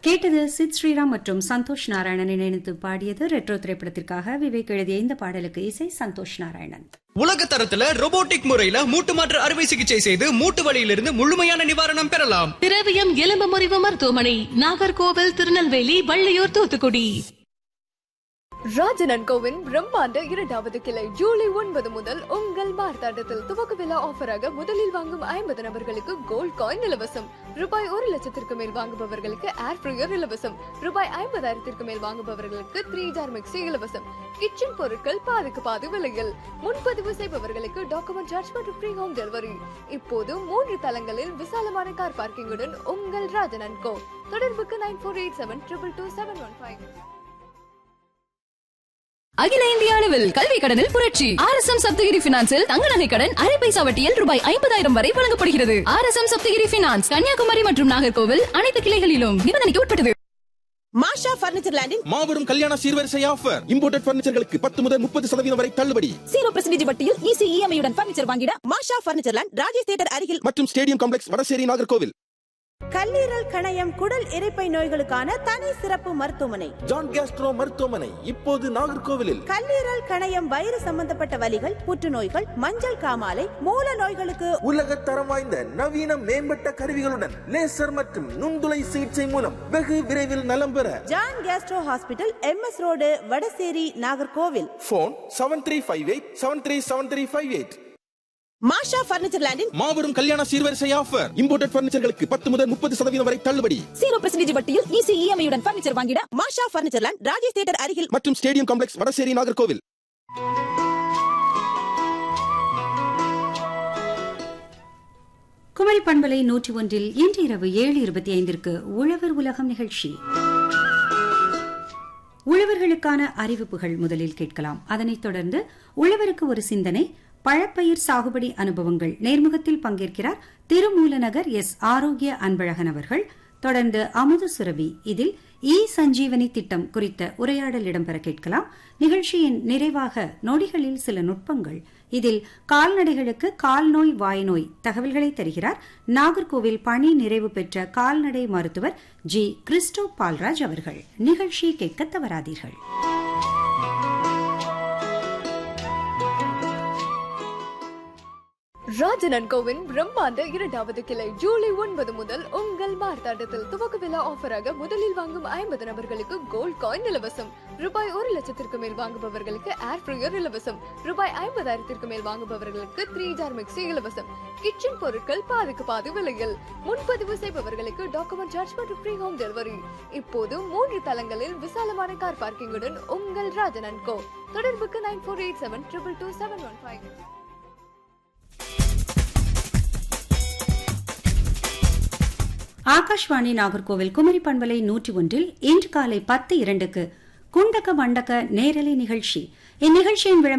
கேட்டது சித் ஸ்ரீராம் மற்றும் சந்தோஷ் நாராயணன் இணைந்து பாடியது ரெட்ரோ திரைப்படத்திற்காக விவேக் எழுதிய இந்த பாடலுக்கு இசை சந்தோஷ் நாராயணன் உலக தரத்துல robotic முறையில மூட்டு மாற்று அறுவை சிகிச்சை செய்து மூட்டு வலியிலிருந்து முழுமையான நிவாரணம் பெறலாம் திரவியம் எலும்பு முறிவு மருத்துவமனை நாகர்கோவில் திருநெல்வேலி வள்ளியூர் தூத்துக்குடி ராஜனன் கோவின் பிரம்மாண்ட இரண்டாவது கிளை ஜூலை ஒன்பது முதல் உங்கள் மார்த்தாண்டத்தில் துவக்க விழா ஆஃபராக முதலில் வாங்கும் ஐம்பது நபர்களுக்கு கோல்ட் காயின் இலவசம் ரூபாய் ஒரு லட்சத்திற்கு மேல் வாங்குபவர்களுக்கு ஏர் ஃப்ரையர் இலவசம் ரூபாய் ஐம்பதாயிரத்திற்கு மேல் வாங்குபவர்களுக்கு த்ரீ ஜார் மிக்சி இலவசம் கிச்சன் பொருட்கள் பாதிக்கு பாதி விலையில் முன்பதிவு செய்பவர்களுக்கு டாக்குமெண்ட் சார்ஜ் மற்றும் ஃப்ரீ ஹோம் டெலிவரி இப்போது மூன்று தளங்களில் விசாலமான கார் பார்க்கிங்குடன் உங்கள் ராஜனன் கோ தொடர்புக்கு nine four eight seven triple two seven one five அகில இந்திய அளவில் கல்வி கடனில் புரட்சி ஆர் எஸ் எம் சப்தகிரி பினான்சில் தங்க நகை கடன் அரை பைசா வட்டியில் ரூபாய் ஐம்பதாயிரம் வரை வழங்கப்படுகிறது R S M Sapthagiri finance Kanyakumari மற்றும் நாகர்கோவில் அனைத்து கிளைகளிலும் நிபந்தனைக்கு உட்பட்டது மாஷா பர்னிச்சர் லேண்டில் மாபெரும் கல்யாண சீர்வரிசை ஆஃபர் இம்போர்ட்டட் பர்னிச்சர்களுக்கு பத்து முதல் முப்பது சதவீதம் வரை தள்ளுபடி ஜீரோ பர்சன்டேஜ் வட்டியில் ஈஸி இஎம்ஐயுடன் பர்னிச்சர் வாங்கிட மாஷா பர்னிச்சர் லேண்ட் ராஜேஷ் தேட்டர் அருகில் மற்றும் ஸ்டேடியம் காம்ப்ளெக்ஸ் வடசேரி நாகர்கோவில் கல்லீரல் கணையம் குடல் இரைப்பை நோய்களுக்கான தனி சிறப்பு மருத்துவமனை ஜான் கேஸ்ட்ரோ மருத்துவமனை இப்போது நாகர்கோவிலில் கல்லீரல் கணையம் வயிறு சம்பந்தப்பட்ட வலிகள் புற்றுநோய்கள் மஞ்சள் காமாலை மூல நோய்களுக்கு உலக தரம் வாய்ந்த நவீன மேம்பட்ட கருவிகளுடன் லேசர் மற்றும் நுண்துளை சிகிச்சை மூலம் வெகு விரைவில் நலம் பெற John gastro hospital M S road Vadasery Nagercoil phone seven three five eight seven three seven three five eight Masha furniture லேண்டில் மாபெரும் கல்யாண சீர்வரிசை ஆஃபர் இம்போர்ட்டட் பர்னிச்சர்களுக்கு பத்து முதல் முப்பது சதவீதம் வரை தள்ளுபடி ஜீரோ பர்சன்டேஜ் வட்டியில் ஈஸி இஎம்ஐயுடன் பர்னிச்சர் வாங்கிட மாஷா பர்னிச்சர் லேண்ட் ராஜேஷ் தேட்டர் அருகில் மற்றும் ஸ்டேடியம் காம்ப்ளெக்ஸ் வடசேரி நாகர்கோவில் குமரி பண்பலை நூற்றி ஒன்றில் இன்று இரவு ஏழு இருபத்தி ஐந்திற்கு உழவர் உலகம் நிகழ்ச்சி உழவர்களுக்கான அறிவிப்புகள் முதலில் கேட்கலாம் அதனைத் தொடர்ந்து உழவருக்கு ஒரு சிந்தனை பழப்பயிர் சாகுபடி அனுபவங்கள் நேர்முகத்தில் பங்கேற்கிறார் திருமூலநகர் எஸ் ஆரோக்கிய அன்பழகன் அவர்கள் தொடர்ந்து அமுது சுரபி இதில் இ சஞ்சீவனி திட்டம் குறித்த உரையாடல் இடம்பெற கேட்கலாம் நிகழ்ச்சியின் நிறைவாக நொடிகளில் சில நுட்பங்கள் இதில் கால்நடைகளுக்கு கால்நோய் வாய்நோய் தகவல்களை தருகிறார் நாகர்கோவில் பணி நிறைவு பெற்ற கால்நடை மருத்துவர் ஜி கிறிஸ்டோ பால்ராஜ் அவர்கள் நிகழ்ச்சி கேட்க தவறாதீர்கள் ராஜனன் கோவின் பிரம்மாண்ட இரண்டாவது கிளை ஜூலை ஒன்பது முதல் உங்கள் மார்த்தாண்டத்தில் துவக்க விழா ஆஃபராக முதலில் வாங்கும் ஐம்பது நபர்களுக்கு கோல்ட் காயின் இலவசம் ரூபாய் ஒரு லட்சத்திற்கு மேல் வாங்குபவர்களுக்கு ஏர் ஃப்ரையர் இலவசம் ரூபாய் ஐம்பதாயிரத்திற்கு மேல் வாங்குபவர்களுக்கு த்ரீ ஜார் மிக்சி இலவசம் கிச்சன் பொருட்கள் பாதிக்கு பாதி விலையில் முன்பதிவு செய்பவர்களுக்கு டாக்குமெண்ட் சார்ஜ் மற்றும் ஃப்ரீ ஹோம் டெலிவரி இப்போது மூன்று தளங்களில் விசாலமான கார் பார்க்கிங்குடன் உங்கள் ராஜனன் கோ தொடர்புக்கு nine four eight seven triple two seven one five Akashvani Nagercoil Kumari பண்பலை நூற்றி ஒன்றில் இன்று காலை பத்து இரண்டுக்கு குண்டக்க மண்டக்க நேரலை நிகழ்ச்சி இந்நிகழ்ச்சியின் விளம்பரம்